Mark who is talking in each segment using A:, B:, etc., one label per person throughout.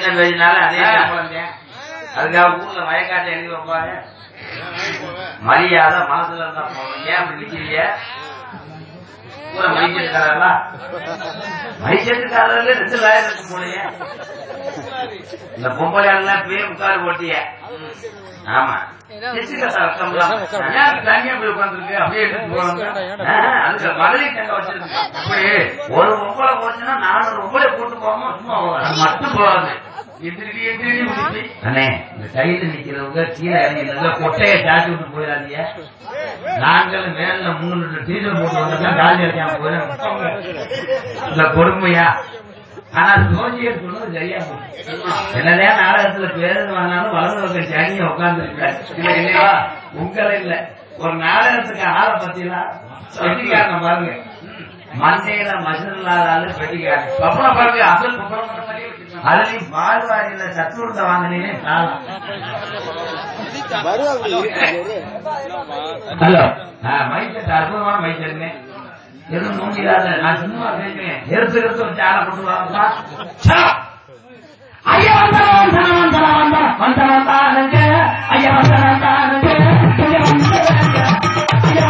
A: சின்ன பேஜினால அதே குழந்தை அதுக்காக ஊர்ல வயக்காட்டை எழுதி வைப்பாங்க மரியாதை மனசுல இருந்தா போகணும் ஏன் அப்படி நிக்கிறீங்க பூரா மைசெட்டுக்காரர்களா மைசெட்டுக்காரர்களே ரெண்டு லாயர் இருக்கு போலயே இந்த பொம்பளை எல்லாம் பேர் உட்காரு போட்டிய ஆமா சிரிச்சுக்கட்டா ரத்தம்லாம். ஏன் தனியா போய் உட்கார்ந்திருக்கு? அப்படியே எடுத்துட்டு போறாங்க. ஆ, அதுக்கு மகளிர் சங்கம் வச்சிருக்கு. அப்படி ஒரு பொம்பளை போச்சுன்னா நானூறு பொம்பளை கூட்டு போகாம சும்மா அது மட்டும் போகாது எதிர்க்கு எதிர்க்கு விட்டுட்டு. அண்ணே இந்த கையில நிக்கிறவங்க கீழே இறங்கிடுங்க கொட்டையை சாட்டி விட்டு போயிடாதீங்க நாங்கள் மேல மூணு டீசல் போட்டு வந்தா காலி அடிக்காம போயிடும் இல்ல கொடுமையா ஆனா ஜோசியர் சொன்னது சரியா போச்சு. என்னதான் நாடகத்துல பேரு வாங்கினாலும் வலது பக்கம் சனியை உட்கார்ந்து இல்லையா உங்களை இல்ல ஒரு நாடகத்துக்கு ஆளை பத்திலாம் பெட்டிக்காரன் பாருங்க மண்டையில மசன் இல்லாத ஆளு பெட்டிக்காரன் பப்பளம் பாருங்க அசல் பப்பளம் அதுலயும் பால்வாடியில சத்துருந்த வாங்கினீங்க காலம் ஹலோ மைசெட் அற்புதமான மைசெட்டுங்க எதுவும் நோண்டிடாத நான் சும்மா கேட்கிறேன் எடுத்து எடுத்து வச்சு ஆளை கொண்டு வாங்கப்பா சா! ஐயா வந்தா வந்தா வந்தா வந்தா வந்தா வந்தானுங்க ஐயா வந்தா வந்தானுங்க ஐயா வந்தானுங்க ஐயா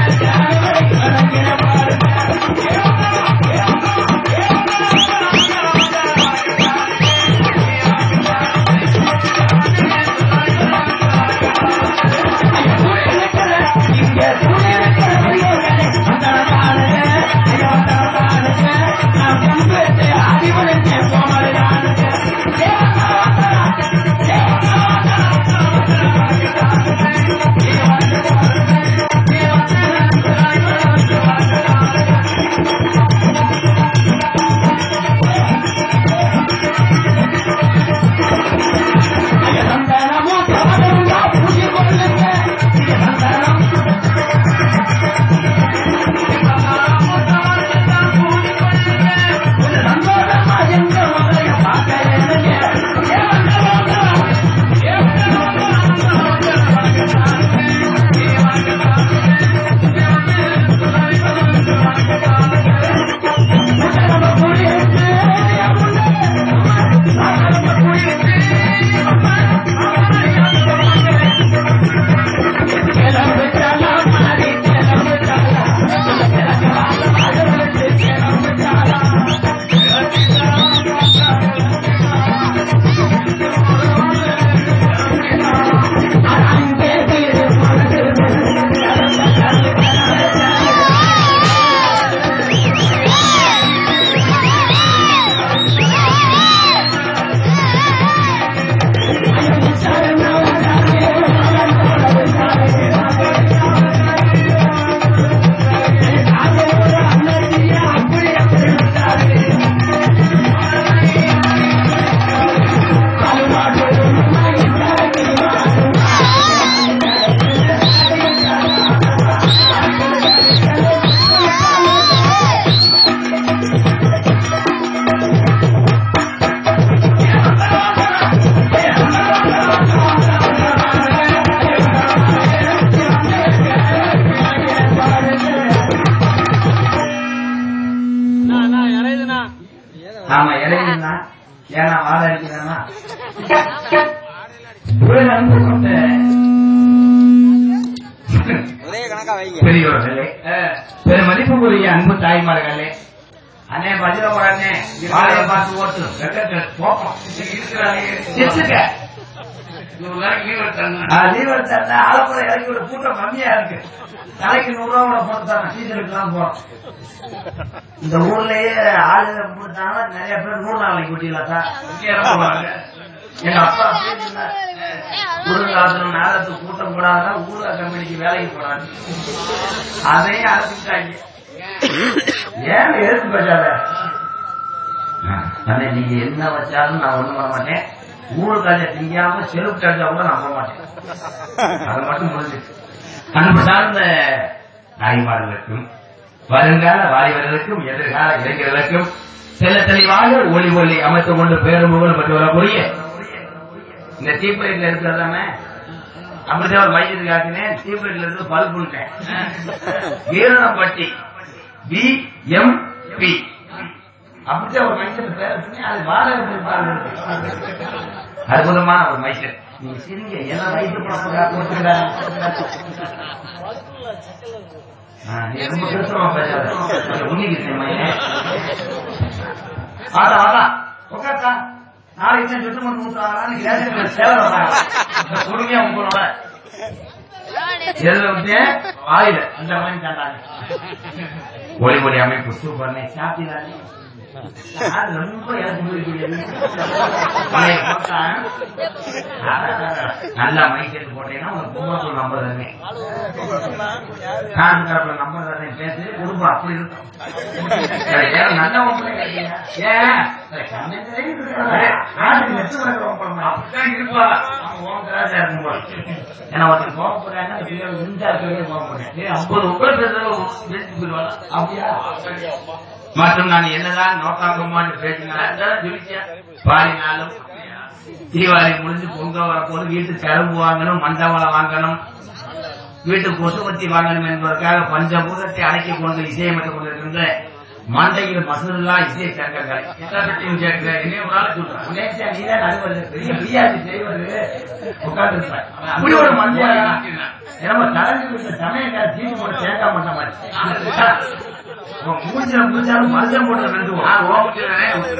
A: ஆமா இடையிலா ஏன்னா வாழ அடிக்கிறானா வந்து கொண்ட
B: ஒரே கணக்கா வைங்க
A: பெரியவர்களே பெரும் மதிப்புக்குரிய அன்பு தாய்மார்களே அண்ணே பஜ்ர போறானே வாழைய பார்த்து ஓட்டு வெக்கத்தை போப்போம் சிரிச்சுக்க லீவ் எடுத்தாங்க ஆலப்புழை இறக்கி விட கூட்டம் கம்மியா இருக்கு தலைக்கு நூறு ரூபா கூட போட்டு தரேன் டீசலுக்கு எல்லாம் போறோம் இந்த ஊர்லயே ஆளுங்க போட்டாங்க நிறைய பேர் நூறு நாளைக்கு கூட்டிக்கலாம் சார் இங்கே இறங்குவாங்க எங்க அப்பா அப்படியே சொன்னார் குறுங்காலத்துல நேரத்துக்கு கூட்டம் போடாத ஊர்ல கம்பெனிக்கு வேலைக்கு போறாங்க அதையும் அழைச்சிட்டாங்க ஏன் எதுக்கு பேசாத அண்ணே நீங்க என்ன வச்சாலும் நான் ஒண்ணும் பண்ண மாட்டேன் ஊரு காஜ திங்காம செருப்பு கழிச்சா கூட நான் போக மாட்டேன் அது மட்டும் முடிஞ்சிச்சு அன்பு சார்ந்த தாய்மார்களுக்கும் வருங்கால வாலிபர்களுக்கும் எதிர்கால இளைஞர்களுக்கும் செல்ல தெளிவாக ஒளி ஒளி அமைத்துக் கொண்டு பேரும் புகழும் பெற்று வரக்கூடிய இந்த தீப்பைட்ல இருக்கிறதாமே அப்படிதான் ஒரு மையத்துக்கு ஆக்கினேன் தீப்பைட்ல இருந்து பல்ப் விட்டேன் வீரணப்பட்டி பி எம் பி அப்படியே ஒரு மைசூர் பேர பண்ணி அது வாடகை பாருங்க அற்புதமான ஒரு மைசூர் நீங்க சிரிங்க என்ன வயசு போட்டுக்கிறா நீ ரொம்ப பேசுறோம் பேசாத உன்னிக்கு தெரியுமா வாடா வாடா உட்காத்தா நாளைக்கு தான் சுத்தம் பண்ணி ஊத்துறாங்களான்னு ரேஷன் சேவை வராங்க பொறுமையா உங்களோட எதுல விட்டு வாயில அந்த மாதிரி தாண்டாங்க ஒளி ஒளி அமைப்பு சூப்பர்னே சாப்பிடாதே அது ரொம்ப எனக்கு முடியல. பழைய போட்டா, நல்லா மைக்கெட்டு போட்டீங்கன்னா உனக்கு கும்பகோணம் நம்பர் தானே நான் தரப்புல நம்பர் தானே பேசு குடும்பம் அப்படி இருக்கும் சரி, ஏன் நல்ல ஒப்பனை கேட்டீங்க? ஏன்? சரி, கண்ணெதிரே இருக்கிறாரு. ஆடு நெத்து வளர்க்குற ஒப்பனை. அப்படித்தான் இருப்பா. அவன் உன் கிராஸா இருக்கும் போல. ஏன்னா ஒருத்தன் கோவம் போடுறாங்க, அந்த பிள்ளை நிமிஷம் இருக்கவே கோவம் போடுறேன். ஏய், ஐம்பது ஒப்பனை பேசுறவங்க பேசிட்டு போயிடுவாங்க. அப்படியா? மற்றும் நான் என்னதான் நோக்காங்கம்மான்னு பேசினாலும் பாடினாலும் தீபாவளி முடிஞ்சு பொங்கல் வரப்போது வீட்டுக்கு கரும்பு வாங்கணும் மண்டபம் வாங்கணும் வீட்டுக்கு கொசுவத்தி வாங்கணும் என்பதற்காக பஞ்சபூதத்தை அடக்கி கொண்டு இசையமைத்துக் கொண்டிருக்கின்ற மண்டையில் மசூருல்லா இசை சங்கங்கள் எல்லாத்தையும் சேர்க்கிற என்னைய ஒரு நாள் சொல்றேன் நேற்று நீதான் நடுவது பெரிய பிரியாணி செய்வது உட்கார்ந்து அப்படி ஒரு மஞ்சள் நம்ம தலைஞ்சு விட்ட சமயக்கார தீனி போட்டு சேர்க்க மாட்ட மாதிரி மூஞ்சில முடிச்சாலும் மனுஷன் போட்டு ரெண்டு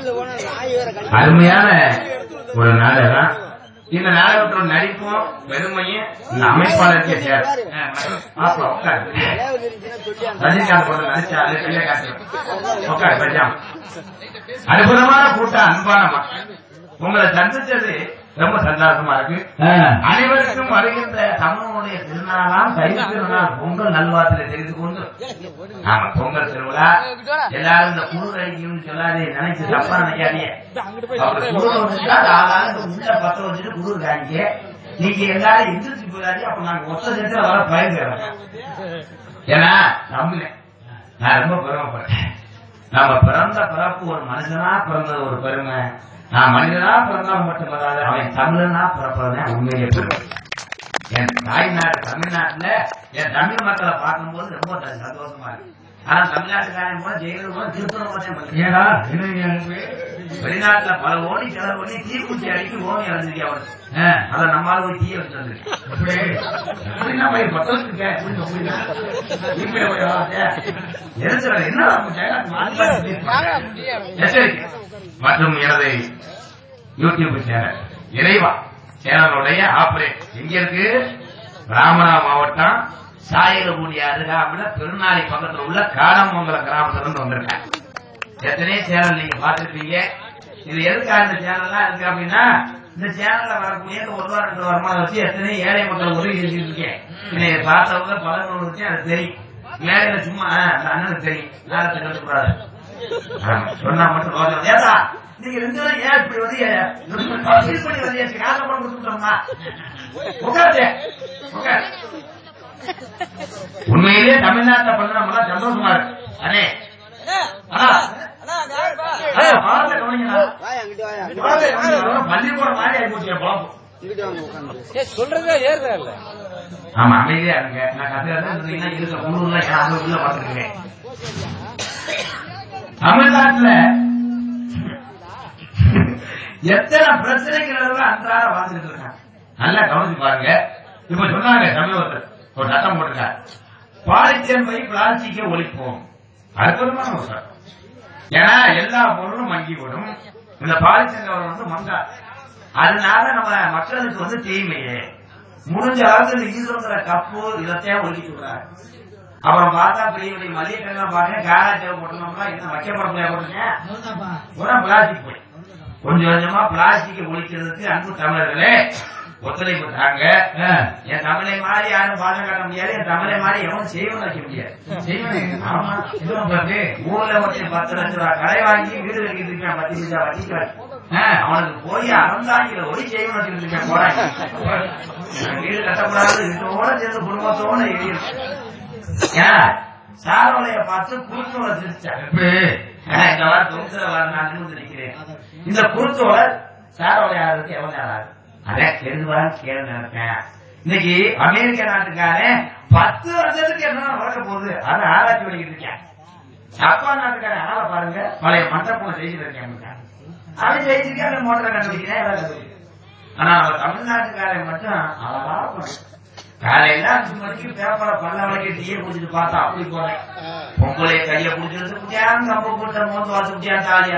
A: அருமையான ஒரு நாடகம் இந்த நாடகத்தோட நடிப்பும் பெருமையும் இந்த அமைப்பாளருக்கே சேர் மாப்பிள உட்காரு ரஜினிகாந்த் போட்டு நடிச்சா அது கையில காட்டு உட்காரு பஞ்சாம் அற்புதமான கூட்டம் அன்பான மக்கள் உங்களை சந்திச்சது ரொம்ப சந்தோஷமா இருக்கு அனைவருக்கும் வருகின்ற தமிழனுடைய திருநாளாம் தை திருநாள் பொங்கல் நல்வாழ்த்துல தெரிந்து கொண்டு ஆமா பொங்கல் திருவிழா எல்லாரும் இந்த குளிர் அடிக்கணும்னு சொல்லாதே நினைச்சு தப்பா நினைக்காதீங்க அவர் குளிர் வந்துட்டா ஆளாளுக்கு உள்ள பத்த வச்சுட்டு குளிர் காணிக்க நீங்க எல்லாரும் எந்திரிச்சு போயிடாதீங்க அப்ப நாங்க ஒத்த சேர்த்து வர பயன்பெறோம் ஏன்னா நம்பினேன் நான் ரொம்ப பெருமைப்பட்டேன் நம்ம பிறந்த பிறப்பு ஒரு மனுஷனா பிறந்தது ஒரு பெருமை நான் மனிதனா பிறந்தவன் மட்டுமல்லாத அவன் தமிழனா பிறப்பதுதான் உண்மையிலே பெருமை என் தாய்நாடு தமிழ்நாட்டுல என் தமிழ் மக்களை பார்க்கும்போது ரொம்ப சந்தோஷமா இருக்கு ஆனா தமிழ்நாட்டுக்காரன் போல ஜெயிலர் போல திருப்பூர் ஏடா வெளிநாட்டுல பல ஓடி செலவு பண்ணி தீக்குச்சி அடிக்கி ஓமி அடைஞ்சிருக்கா அவரு அத நம்மளால போய் தீய வச்சிருந்துருக்கு நம்ம பத்தத்துக்கு என்ன எச்சரிக்கை மற்றும் எனது யூடியூப் சேனல் இறைவா சேனலுடைய ஆபரேட் எங்க இருக்கு ராமநாத மாவட்டம் சாயலகுடி அருகாமையில திருநாளை பக்கத்துல உள்ள காடமங்கலம் கிராமத்துல இருந்து வந்திருக்கேன் எத்தனையோ சேனல் நீங்க பாத்துருப்பீங்க இது எதுக்காக இந்த சேனல்லாம் இருக்கு அப்படின்னா இந்த சேனல்ல வரக்கூடிய இந்த ஒரு வாரம் ரெண்டு வருமானம் வச்சு எத்தனையோ ஏழை மக்கள் உதவி செஞ்சுட்டு இருக்கேன் இதை பார்த்தவங்க பலரும் வச்சு அது தெரியும் மேலையில சும்மா ஆ, அந்த அண்ணனுக்கு தெரியும் நேரத்தை கட்டுக்கூடாது சொன்னா மட்டும் ரோஜம் ஏதா நீங்க ரெண்டு பேரும் ஏன் இப்படி வந்து ஃபீல் பண்ணி வந்து எனக்கு காசை பணம் கொடுத்துட்டோம்மா உட்காரு உட்காரு உண்மையிலே தமிழ்நாட்டுல பண்ண நம்ம எல்லாம் சந்தோஷமா இருக்கு அண்ணே அண்ணா அண்ணே, பாரத கவனிங்கண்ணா.
B: வாயா அங்கிட்டு வாயா
A: பாரத கவனிங்கண்ணா. பள்ளிக்கூடம் மாதிரி ஆகி போச்சு என் பொழப்பு.
B: இங்கிட்டு வாங்க உட்காந்து
C: ஏ சொல்றதே ஏறுதா இல்ல
A: ஆமா அமைதியா இருங்க நான் கதையில இருந்தீங்கன்னா இருக்க குழுல யாரும் உள்ள பார்த்துருக்கேன் தமிழ்நாட்டுல எத்தனை பிரச்சனைகள் எல்லாம் அன்றாட வாழ்ந்துட்டு இருக்காங்க நல்லா கவனிச்சு பாருங்க இப்ப சொன்னாங்க சமீபத்தில் ஒரு சட்டம் போட்டிருக்காங்க பாலித்தீன் பை பிளாஸ்டிக்கை ஒழிப்போம் அற்புதமான ஒரு சட்டம் ஏன்னா எல்லா பொருளும் மங்கி விடும் இந்த பாலித்தீன் கவர் வந்து மங்கா அதனால நம்ம மக்களுக்கு வந்து தீமையே முடிஞ்ச அளவுக்கு இந்த ஈரோங்கிற கப்பு இதத்தையும் ஒதுக்கி சொல்றாங்க அப்புறம் பார்த்தா பெரிய பெரிய மளிகை கடைலாம் பாருங்க காரா தேவை போட்டோம்னா இன்னும் வைக்கப்பட முடியாது போட்டுங்க பூரா பிளாஸ்டிக் போய் கொஞ்சம் கொஞ்சமா பிளாஸ்டிக்கை ஒழிக்கிறதுக்கு அன்பு தமிழர்களே ஒத்துழைப்பு தாங்க என் தமிழை மாதிரி யாரும் பாதம் காட்ட முடியாது என் தமிழை மாதிரி எவனும் செய்வன் வைக்க முடியாது செய்வன் ஆமா இதுவும் பாரு, ஊர்ல ஒருத்தன் பத்து லட்ச ரூபாய் கடை வாங்கி வீடு கட்டிட்டு இருக்கான் பத்து லட்சம் வட்டிக்காரு அவனுக்கு போய் அறந்தாங்கிற ஒளி செய்வன் வச்சுட்டு இருக்கேன் போறாங்க வீடு கட்டக்கூடாது இதோட சேர்ந்து குடும்பத்தோட எரியும் ஏன் சாரோலைய பார்த்து குருத்தோலை சிரிச்சாங்க எப்படி ஆ, இந்த வாரம் தொகுத்துல வர நான் நிமிர்ந்து நிக்கிறேன் இந்த குருத்தோலை சாரோலை ஆடுறதுக்கு எவ்வளவு நேரம் ஆகுது அதான் கெடுவான்னு கேள்வி நினைப்பேன் இன்னைக்கு அமெரிக்க நாட்டுக்காரன் பத்து வருஷத்துக்கு என்ன நடக்க போகுது அதை ஆராய்ச்சி பண்ணிக்கிட்டு இருக்கேன் அப்பா நாட்டுக்காரன் ஆளை பாருங்க பழைய மண்டபம் ஜெயிச்சிருக்கேன் அவன் ஜெயிச்சிருக்கேன் அவன் மோட்டரை கண்டுபிடிக்கிறேன் எல்லாம் கண்டுபிடிக்கிறேன் ஆனா அவன் தமிழ்நாட்டுக்காரன் மட்டும் அழகா போனேன் காலையில அஞ்சு மணிக்கு பேப்பரை பல்ல வளைக்க டீயை குடிச்சிட்டு பார்த்தா அப்படி போனேன் பொங்கலை கைய குடிச்சிட்டு குடியான் கம்ப போட்ட மோந்து வாசு குடியான் தாலியா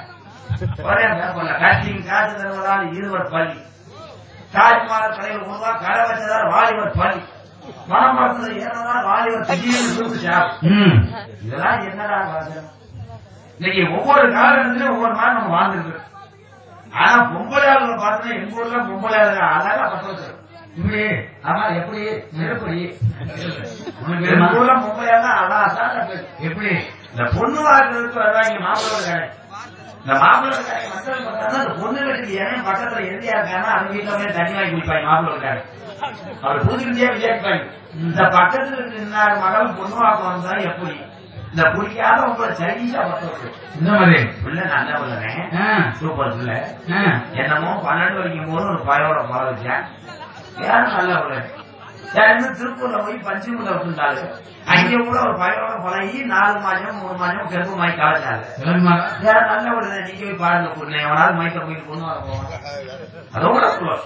A: ஒரே பேப்பர்ல கட்டிங் காசு தருவதால் இருவர் பள்ளி தாஜ்மஹால் கடையில் உருவா கடை வச்சதால் வாலிபர் பள்ளி மனம் பார்த்தது ஏறதால் வாலிபர் திடீர்னு சூப்பு சாப்பிடும் இதெல்லாம் என்னடா வாசம் இன்னைக்கு ஒவ்வொரு காலகட்டத்திலும் ஒவ்வொரு மாதிரி நம்ம வாழ்ந்துருக்கு ஆனா பொம்பளையாளர்களை பார்த்தா எங்க ஊர்ல பொம்பளையாளர்கள் அழகா பண்றது இப்படி ஆமா எப்படி எப்படி உனக்கு எங்க ஊர்ல பொம்பளையாளர் அழகா எப்படி இந்த பொண்ணு வாழ்றதுக்கு அதான் இங்க மாப்பிள்ளை கடை இந்த மாப்பிள்ளை கடை மக்கள் பார்த்தாங்கன்னா இந்த பொண்ணு வீட்டுக்கு ஏன் பக்கத்துல எந்தியா இருக்காங்கன்னா அவங்க வீட்டுல போய் தண்ணி வாங்கி குடிப்பாங்க மாப்பிள்ளை கடை அவர் புதுக்கிட்டே விசாரிப்பாங்க இந்த பக்கத்துல இருக்க இன்னார் மகள் பொண்ணு வாக்க வந்தா எப்படி இந்த குடிக்காத உங்களை சரிசா பட்டு
C: இந்த மாதிரி
A: புள்ள நல்லா உள்ளவன்
C: ஆ,
A: சூப்பர் புள்ள
C: ஆ.
A: என்னமோ பன்னெண்டு வரைக்கும் போது ஒரு பயோட பழ வச்சேன் யாரும் நல்லா உள்ளவன் சரின்னு திருப்பூர்ல போய் பஞ்சுமுல விட்டுருந்தாரு அங்க கூட ஒரு பயோட பழகி நாலு மாதம் மூணு மாதம் கருப்பு மாய் காய்ச்சாரு
C: சரிம்மா.
A: யாரும் நல்ல உள்ளது நீங்க போய் பாருங்க பொண்ணு எவனாவது மைக்க போய் பொண்ணு வர போவான் அதோட க்ளோஸ்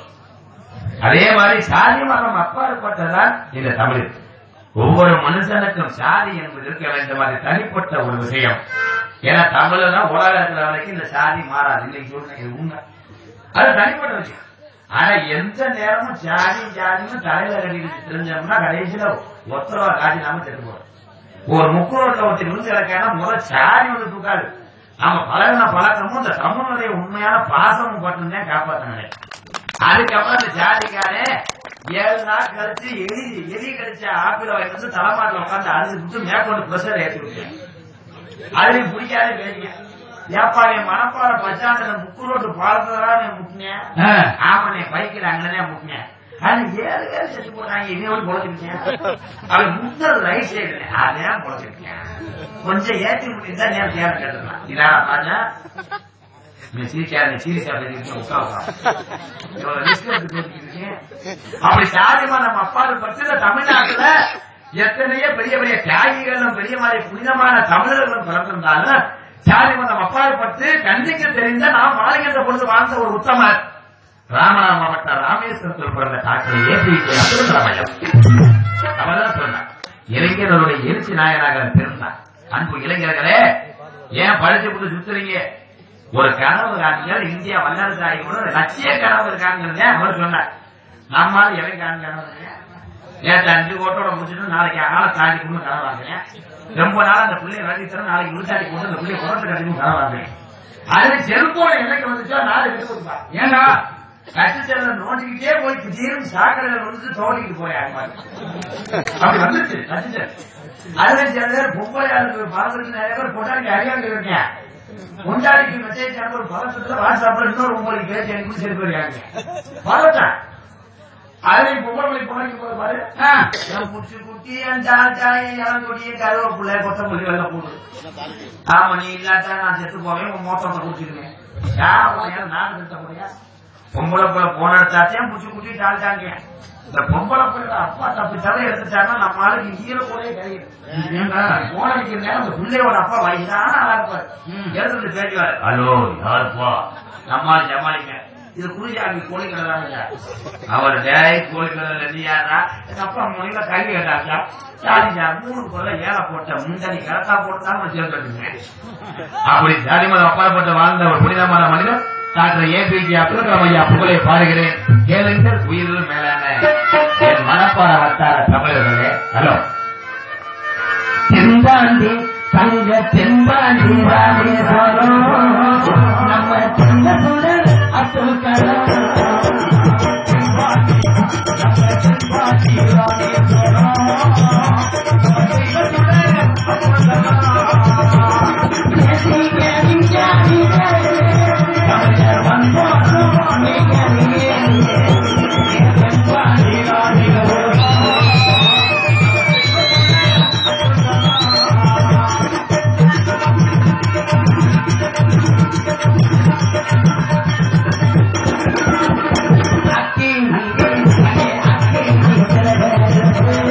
A: அதே மாதிரி சாதி மதம் அப்பாற்பட்டதான் இந்த தமிழ் ஒவ்வொரு மனுஷனுக்கும் சாதி என்பது இருக்க வேண்டும் அது தனிப்பட்ட ஒரு விஷயம் ஏன்னா தமிழ்ல தான் உலகத்துல வரைக்கும் இந்த சாதி மாறாது இன்னைக்கு சொல்றேன் இது உண்மை அது தனிப்பட்ட விஷயம் ஆனா எந்த நேரமும் ஜாதி ஜாதின்னு தலையில கட்டிட்டு தெரிஞ்சோம்னா கடைசியில ஒத்தரவா காட்டினாம தெரிஞ்சு போறோம் ஒரு முக்குரோட்ல ஒருத்தர் விழுந்து கிடக்கானா முதல் சாதி ஒன்று தூக்காது நாம பழகின பழக்கமும் இந்த தமிழுடைய உண்மையான பாசமும் மட்டும்தான் காப்பாத்தினே அதுக்கப்புறம் இந்த ஜாதிக்காரே ஏழு நாள் கழிச்சு எலி எலி கழிச்ச ஆப்பிள வாங்கி வந்து தலைமாட்டில் உட்காந்து அழுது விட்டு மேற்கொண்டு பிரஷர் ஏற்றி விட்டேன் அதுலயும் பிடிக்காத பேசிங்க ஏப்பா என் மனப்பாறை பச்சாண்டல முக்கு ரோட்டு பாலத்துல நீ முட்டினேன்
C: ஆ.
A: ஆமாண்ணே பைக்கில் அங்கனே முட்டினேன் அது ஏழு பேர் செத்து போட்டாங்க இதையோடு பொழைச்சிருக்கேன் அவன் முத்தது ரைட் சைடு அதான் பொழைச்சிருக்கேன் கொஞ்சம் ஏற்றி முடிந்தா நேரம் சேர கேட்டுக்கலாம் இதான் பாஜா நீ சீரிச்சா நீ சீரியஸா பேசிருக்கீங்க உட்காவா இவ்வளவு ரிஸ்க் எடுத்து பேசிருக்கீங்க அப்படி சாதிமா நம்ம அப்பாவுக்கு பட்சத்துல தமிழ்நாட்டுல எத்தனையோ பெரிய பெரிய தியாகிகளும் பெரிய மாதிரி புனிதமான தமிழர்களும் பிறந்திருந்தாலும் சாதி மதம் அப்பாற்பட்டு கண்டிக்க தெரிந்த நாம் வாழ்கின்ற பொழுது வாழ்ந்த ஒரு உத்தமர் ராமநாத மாவட்டம் ராமேஸ்வரத்தில் பிறந்த டாக்டர் ஏபிஜே அப்துல் கலாம் அவர்தான் சொன்னார் இளைஞர்களுடைய எழுச்சி நாயனாக பிறந்தார் அன்பு இளைஞர்களே ஏன் படிச்சு விட்டு சுத்துறீங்க ஒரு கனவு காண்கள் இந்தியா வல்லரசு ஆகி கூட லட்சிய கனவு இருக்காங்கிறத அவர் சொன்னார் நம்மால் எவை காண்கிறாங்க நேற்று அஞ்சு கோட்டோட முடிச்சுட்டு நாளைக்கு ஆளை தாண்டி கொண்டு கனவு வாங்குறேன் ரொம்ப நாள் அந்த பிள்ளைய வேலை தர நாளைக்கு விழுத்தாடி கொண்டு அந்த பிள்ளைய குரத்தை கட்டி கனவு வாங்குறேன் அதுல செல்போன் எனக்கு வந்துச்சா நாலு எடுத்து கொடுப்பா ஏண்டா கட்சி செல்ல நோண்டிக்கிட்டே போய் திடீர்னு சாக்கடையில வந்து தோண்டிக்கிட்டு போயாங்க அப்படி வந்துச்சு கட்சி செல் அதுல சில பேர் பொம்பளையாளுக்கு மறந்துட்டு நிறைய பேர் பொண்டாடிக்கு அறியாங்க இருக்கேன் பொண்டாடிக்கு மெசேஜ் அனுப்புற பலத்துல வாட்ஸ்அப்ல இன்னொரு உங்களுக்கு பேசி அனுப்பி சரி போயிருக்காங்க பலத்தான் அதுல பொம்பளை பொண்ணுக்கு போற பாரு
C: ஆ.
A: என் புடிச்சு குட்டி என் தாத்தாய் இளங்கொடிய கருவேப்பிள்ளை கொத்தமல்லி வெள்ள போடு ஆமா நீ இல்லாட்டா நான் செத்து போவேன் உன் மோத்தத்தை குடிச்சிருவேன் யார் நான் செத்த முடியா பொம்பளை பிள்ளை போன எடுத்தாத்தையும் புடிச்சு குட்டி டால்ட்டாங்க இந்த பொம்பளை பிள்ளை அப்பா தப்பி தவிர எடுத்துட்டாங்கன்னா நம்ம ஆளுக்கு ஈர கூட கிடையாது
C: ஏண்டா?
A: போன வைக்கிற நேரம் அந்த பிள்ளையோட அப்பா வயசான ஆளா இருப்பாரு
C: ம்.
A: எடுத்துட்டு பேசுவாரு ஹலோ யாருப்பா நம்மால் ஜமாளிக்க இது குடிஜாமி கோழி கடை அவர் டேய் கோழி கடை நீ யாரா எங்க அப்பா மொழியில கல்வி கேட்டாச்சா ஜாலிஜா மூணு கொள்ள ஏழை போட்ட முந்தனி கரெக்டா போட்டுதான் நான் சேர்ந்துருங்க அப்படி ஜாதிமத அப்பாற்பட்ட வாழ்ந்த ஒரு புனிதமான மனிதர் டாக்டர் ஏபிஜே அப்துல் கலாம் ஐயா புகழை பாடுகிறேன் கேளுங்கள் உயிரில் மேலான என் மனப்பாற வட்டார தமிழர்களே ஹலோ
D: தென்பாண்டி தங்க தென்பாண்டி ராமேஸ்வரம் நம்ம சின்ன சுடர் அப்துல் கலாம் தென்பாண்டி, நம்ம தென்பாண்டி ராமேஸ்வரம். சின்ன சுடர் அப்துல் கலாம். தேசிய விஞ்ஞானிகளே, தமிழர் வந்தோம் அன்னைகளே. தென்பாண்டி ராமேஸ்வரம் அக்கி அக்கி அக்கி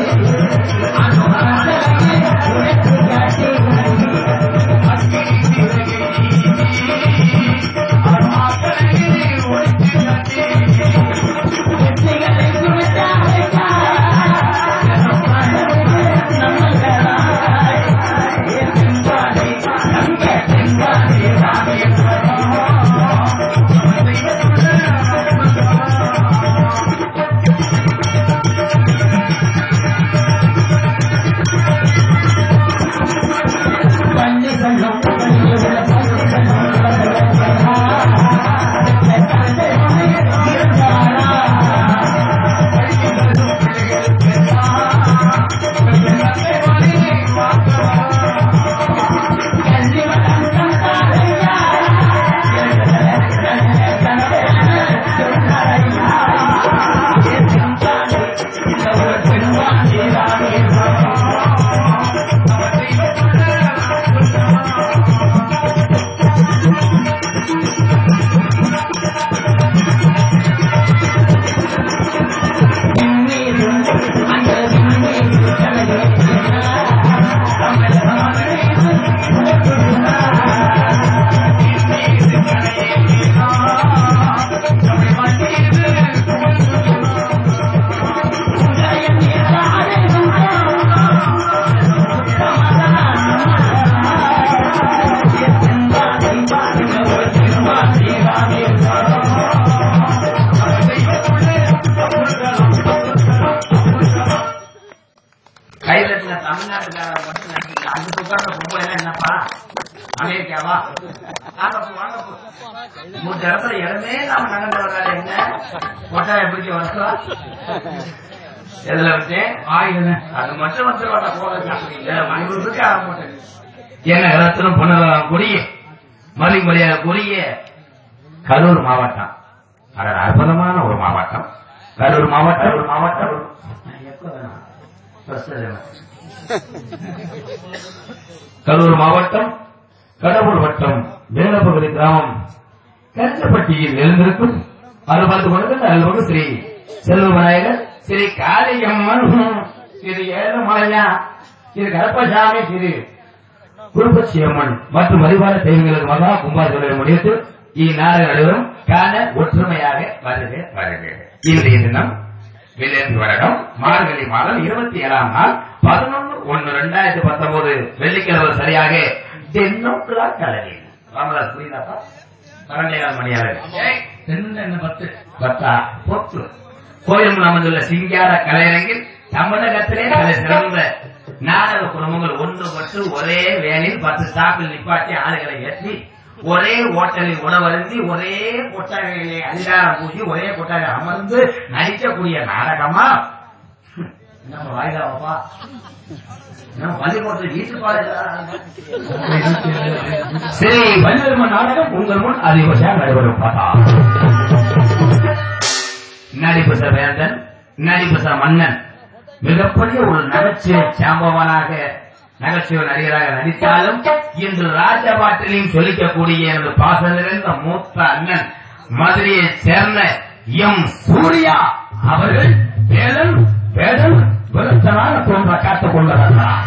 A: கைதட்டின தமிழ்நாட்டுக்கார மட்டும் நடிக்கல அந்த புக்கார பொம்பளை எல்லாம் என்னப்பா அமெரிக்காவா வாங்க போ, வாங்க போ. மூணு இடத்துல இடமே நாம நடந்து வராது என்ன கொட்டாய பிடிச்ச வருஷம் எதுல வச்சேன் ஆயுதம் அது மட்டும் வந்துருவாடா போக ஐநூறுக்கு ஆக மாட்டேன் என்ன ரத்தனம் பொண்ணு கொடிய மதிமரியாதை கொடிய கரூர் மாவட்டம் அது அற்புதமான ஒரு மாவட்டம் கரூர் மாவட்டம் ஒரு மாவட்டம் எப்ப வேணும் First வேணும். கரூர் மாவட்டம் கடவுள் வட்டம் வேலப்பகுதி கிராமம் கஞ்சப்பட்டியில் எழுந்திருக்கும் அறுபது கொண்டு அல்வகு ஸ்ரீ செல்வ விநாயகர் ஸ்ரீ காளியம்மன் ஸ்ரீ ஏழுமலையா ஸ்ரீ கருப்பசாமி ஸ்ரீ குருபட்சி அம்மன் மற்றும் வழிபாடு தெய்வங்களுக்கு மகா கும்பாசுரை முடித்து இந்நாடு நடுவரும் காண ஒற்றுமையாக வருக வருக இன்றைய தினம் வில்லேந்து வருடம் மார்கழி மாதம் இருபத்தி ஏழாம் நாள் பதினொன்று ஒன்று ரெண்டாயிரத்தி பத்தொன்பது வெள்ளிக்கிழமை சரியாக டென்னோ கிளாக் கலரி ராமதாஸ் புரியுதாப்பா பன்னெண்டேகால் மணியாக தென்னு என்ன பத்து பத்தா பொத்து கோயில் அமைந்துள்ள சிங்கார கலையரங்கில் தமிழகத்திலே தலை சிறந்த நாடக குடும்பங்கள் ஒன்றுபட்டு ஒரே வேனில் பத்து ஸ்டாப்பில் நிப்பாட்டி ஆளுகளை ஏற்றி ஒரே ஓட்டலில் உணவருந்தி ஒரே கொட்டாகையிலே அதிகாரம் பூசி ஒரே கொட்டாகை அமர்ந்து நடிக்கக்கூடிய நாடகமா நம்ம வாய்தாவப்பா நம்ம பள்ளிக்கூடத்தில் வீட்டு சரி வள்ளுவர்ம நாடகம் உங்கள் முன் அதிகபட்சம் நடைபெறும் பார்த்தா நடிபுச வேந்தன் நடிபுச மன்னன் மிகப்பெரிய ஒரு நகைச்சுவை சாம்பவனாக நகைச்சுவை நடிகராக நடித்தாலும் இன்று ராஜபாட்டிலையும் சொல்லிக்கக்கூடிய எனது பாச நிறைந்த மூத்த அண்ணன் மதுரையைச் சேர்ந்த எம் சூர்யா அவர்கள் வேலன் வேடன் விருத்தனாக தோன்ற காத்துக் கொண்டிருக்கிறார்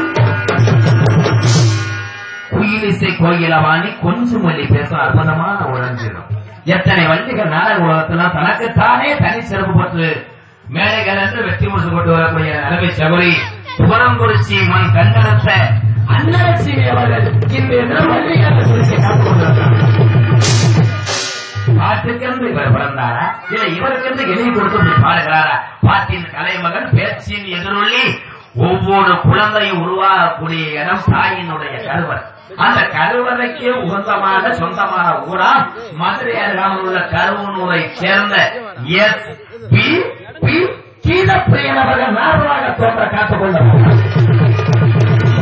A: குயிலிசை கோயிலவாணி கொஞ்சம் மொழி பேசும் அற்புதமான உணர்ந்திடும் எத்தனை வண்டிகள் நாடக உலகத்துல தனக்குத்தானே தனி சிறப்பு பெற்று மேடைகள் என்று வெற்றி முடிச்சு கொண்டு வரக்கூடிய நிலைமை சகுரி புவனங்குறிச்சி மண் கண்டனத்த அன்னலட்சுமி அவர்கள் இன்றைய தினம் வள்ளிகளை குறித்து காத்துக் கொண்டிருக்கிறார் பாட்டுக்கென்று இவர் பிறந்தாரா இல்ல இவருக்கென்று எழுதி கொடுத்து இப்படி பாடுகிறாரா பாட்டின் கலைமகன் பேச்சின் எதிரொலி ஒவ்வொரு குழந்தையும் உருவாகக்கூடிய இடம் தாயினுடைய கருவர் அந்த கருவறைக்கு உகந்தமான சொந்தமான ஊரா மதுரை அருகாமல் உள்ள கருவனூரை சேர்ந்த எஸ் பி பி கீழப்பிரியன் அவர்கள் நார்மலாக தோன்ற காத்துக் கொள்ள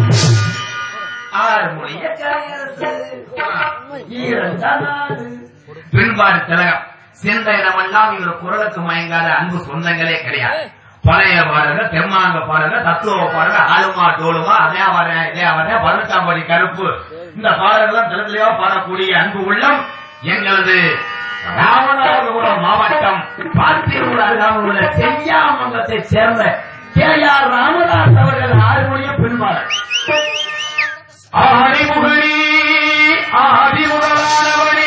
A: ஆறுமுறைய கலையரசு ஈரந்தானாது பின்பாடு திலகம் சிந்தை இடமெல்லாம் இவர் குரலுக்கு மயங்காத அன்பு சொந்தங்களே கிடையாது பழைய பாடல்கள் தெம்மாங்க பாடல்கள் தத்துவ பாடல்கள் ஆளுமா டோலுமா அதே வரேன் இதே வரேன் பதினெட்டாம் படி கருப்பு இந்த பாடல்கள் தெலுங்குலையோ பாடக்கூடிய அன்பு உள்ளம் எங்களது ராமநாதபுரம் மாவட்டம் பாத்திரூர் அருகாமல் உள்ள செய்யாமங்கத்தை சேர்ந்த கே ஆர் ராமதாஸ் அவர்கள் ஆறு மணியும் பின்பாடல் ஆதிமுகனி ஆதிமுகமானவனே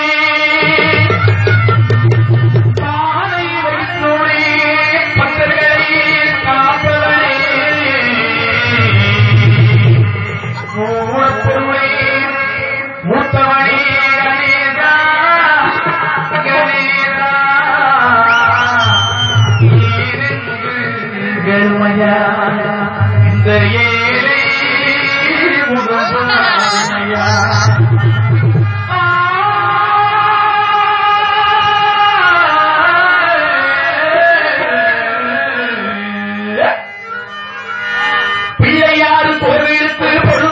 A: பாதை வைத்தோனே பக்தர்களை காப்பவனே மூலப்பொருளே மூத்தவனே கணேசா கணேசா கருமையா இந்த ஏழை முகமையா பிள்ளையாறு கோவிலுக்கு பொருள்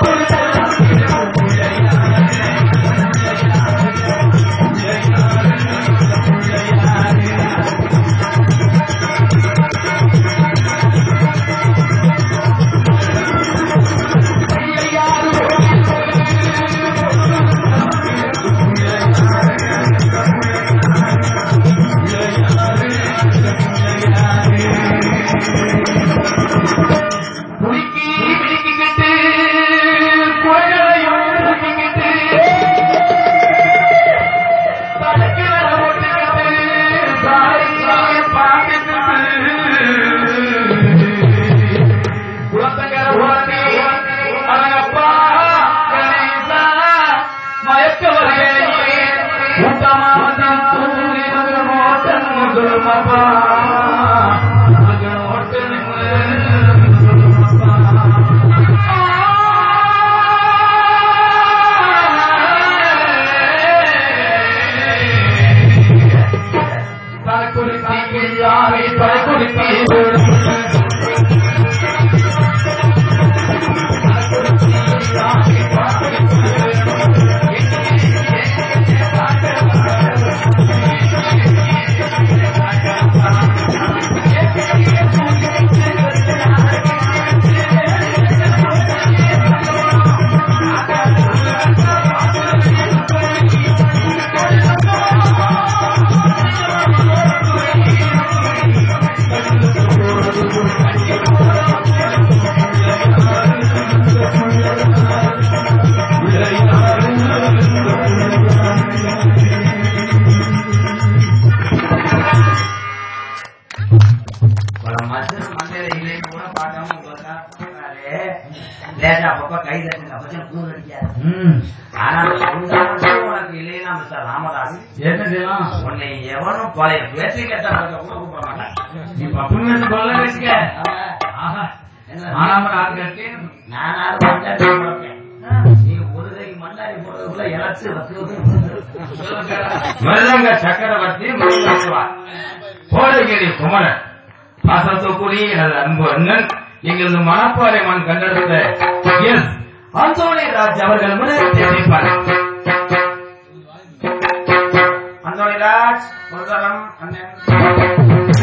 A: இல்லைன்னு கூட பார்க்காம உங்களுக்காக பண்றாரு. லேசா அப்பப்ப கை தட்டுங்க அப்பதான் கூறு அடிக்காது
D: ம்.
A: ஆனா சொந்த மட்டும் உனக்கு இல்லைன்னா மிஸ்டர் ராமதாஸ்
D: என்ன செய்யலாம்
A: உன்னை எவனும் பழைய பேச்சு கேட்டா கூட கூப்பிட மாட்டான்
D: நீ பப்பு மேசு கொள்ள வச்சுக்க ஆஹா ஆனாம ராத்து கட்டி
A: நானாவது மண்டாடி போடுறேன் நீ ஒரு கை மண்டாடி போடுறதுக்குள்ள இறச்சு
D: மல்லங்க சக்கரவர்த்தி முருகேசுவா கோடகிரி குமரன் பாசத்துக்குரிய எனது அன்பு அண்ணன் எங்களது மணப்பாறை மண் கண்டெடுத்த எஸ் அந்தோணி ராஜ் அவர்கள் முன்னிலை தெரிவிப்பார்
A: அந்தோணிராஜ் முருகரம் அண்ணன்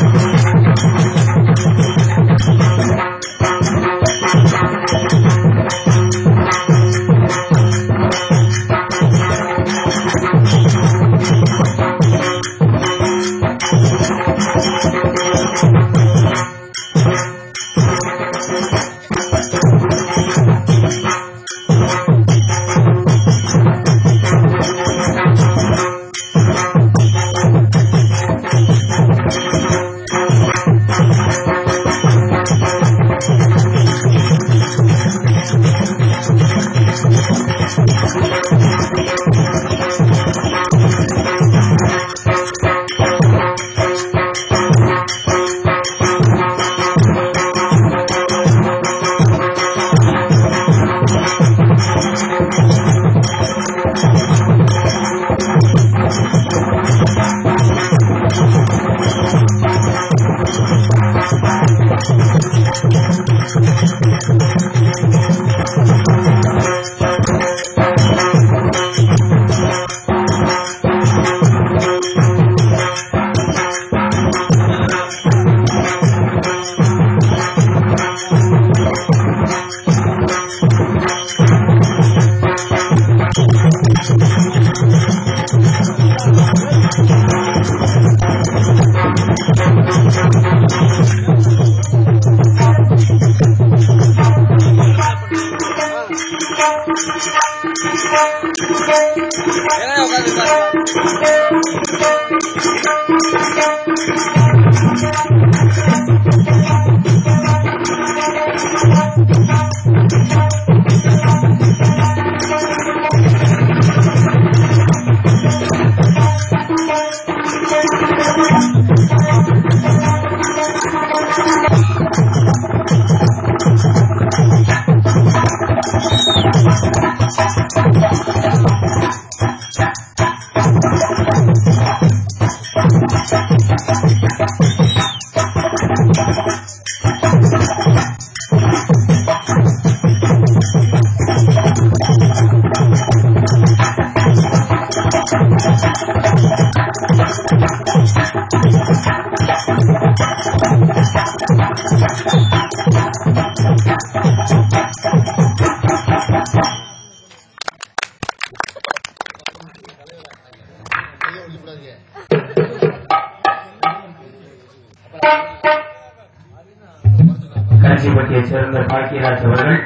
D: கட்சிப்பட்டியைச் சேர்ந்த பாக்கியராஜ் அவர்கள்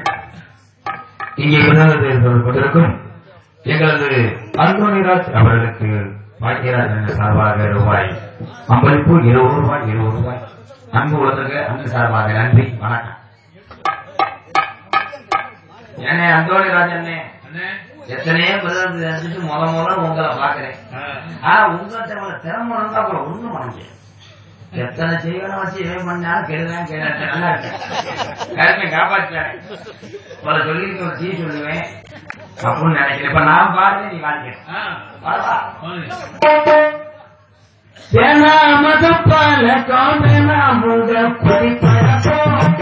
D: இங்கே விருதுகள் கொண்டிருக்கும் எங்களது அந்தோனிராஜ் அவர்களுக்கு பாக்கியராஜ் என்ற சார்பாக ரூபாய் அம்பளிப்பு இருபது ரூபாய் இருபது ரூபாய் அன்பு உலக அன்பு சார்பாக நன்றி வணக்கம்
A: ஏனே அந்தோணிராஜ் அண்ணே எத்தனையோ பதினஞ்சு நினைச்சிட்டு முத முத உங்களை பாக்குறேன் ஆனா உங்கள்கிட்ட இவ்வளவு திறமை இருந்தா கூட ஒண்ணும் பண்ண முடியாது எத்தனை செய்யணும் வச்சு இவன் பண்ணாலும் கெடுதான் கெடுதான் நல்லா இருக்கேன் கருப்பை காப்பாற்றுறேன் பல சொல்லிட்டு ஒரு டீ சொல்லுவேன் அப்படின்னு நினைக்கிறேன் இப்ப நான் பாருங்க நீ வாழ்க்கை
D: சேனாமது பல காமெனா முக குறிப்பழக்கம்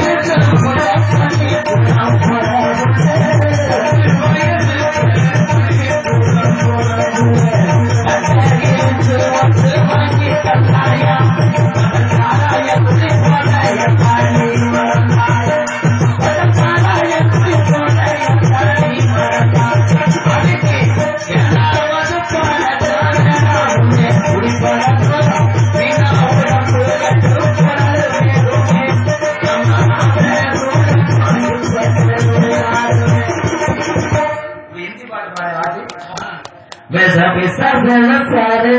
C: Thank you.
A: பாட்டு பெச பெச செல சர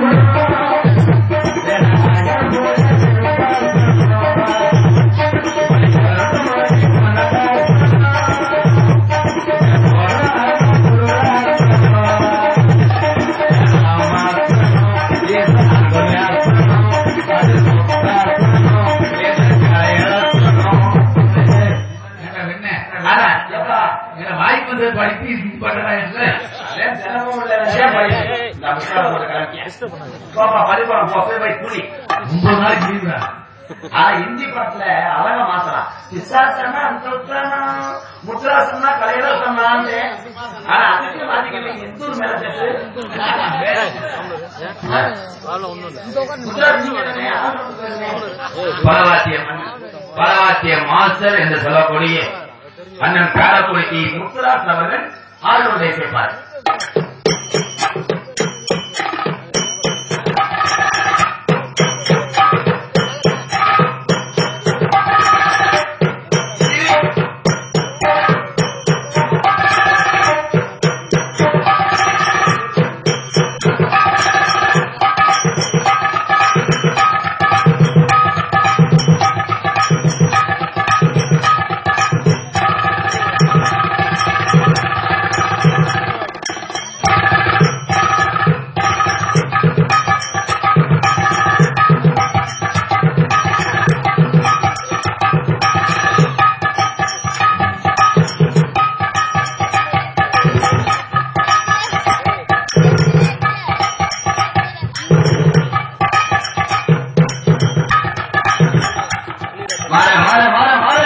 D: வாய்ப்பு படிப்பு இது பண்ணலாம் ஒன்பது நாளைக்கு லீவுடா
A: ஆனா இந்தி படத்துல அழகா மாத்தலாம் பிசாசனா தொட்டனா முத்ராசனா கலையில சொன்னான்னு ஆனா அதுக்கு பாத்தீங்கன்னா எந்தூர் மேல தட்டு பரவாத்தியம் பரவாத்திய மாஸ்டர் என்று சொல்லக்கூடிய அண்ணன் காரக்குடிக்கு முத்துராஸ் அவர்கள் ஆளுநரை சேர்ப்பார் மாற மாற மாற மாற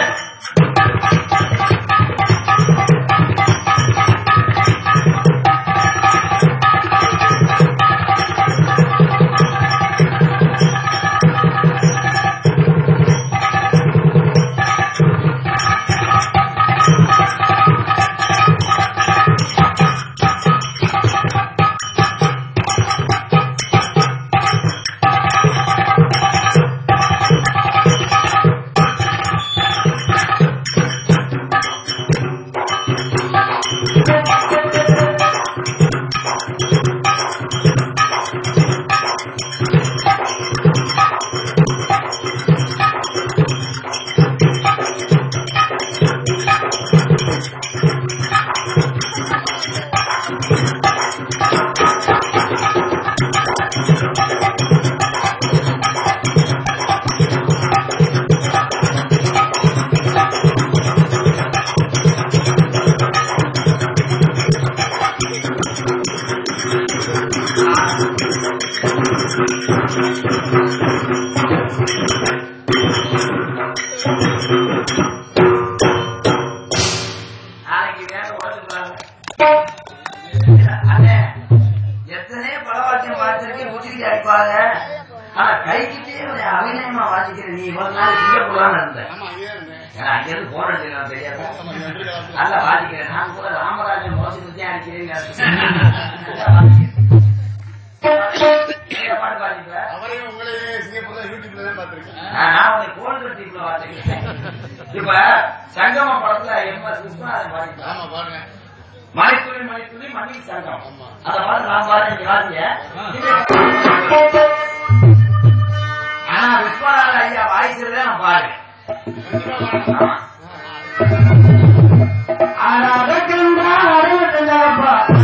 A: நாளைக்கு வேற உடச்சுக்கிறாங்க அண்ணே எத்தனையோ பலவாத்தியம் வாசிச்சிருக்கேன் உச்சிரிக்கு அடிப்பாங்க ஆனா கைக்கிட்டே ஒரு அபிநயமா வாசிக்கிற நீ இவ்வளவு நாள் சிங்கப்பூர்லாம் இருந்த ஏன்னா அங்க இருந்து போன் அடிச்சிருக்கான் தெரியாதா நல்லா வாசிக்கிறேன் நான் கூட ராமராஜன் மோசடி அடிக்கிறேன் பாட்டு வாசிக்கிற
C: அவரே உங்களையே சிங்கப்பூர்ல யூடியூப்ல தான் பார்த்திருக்கேன்
A: நான் நான் உன்னை கோல் கட்டிப்புல வாசிக்கிறேன் இப்ப சங்கம படத்துல எம் எஸ் விஸ்வநாதன் பாடிக்கலாம்
C: ஆமா பாருங்க
A: மலைத்துளி மலைத்துளி மண்ணில் சங்கம் அத பார்த்து நான் பாரு நீங்க வாசிங்க ஆனா விஸ்வநாதன் ஐயா வாய்க்கிறதே நான் பாரு ஆமா. ஆனா, அதுக்குண்டா, அதுக்குண்டாப்பா.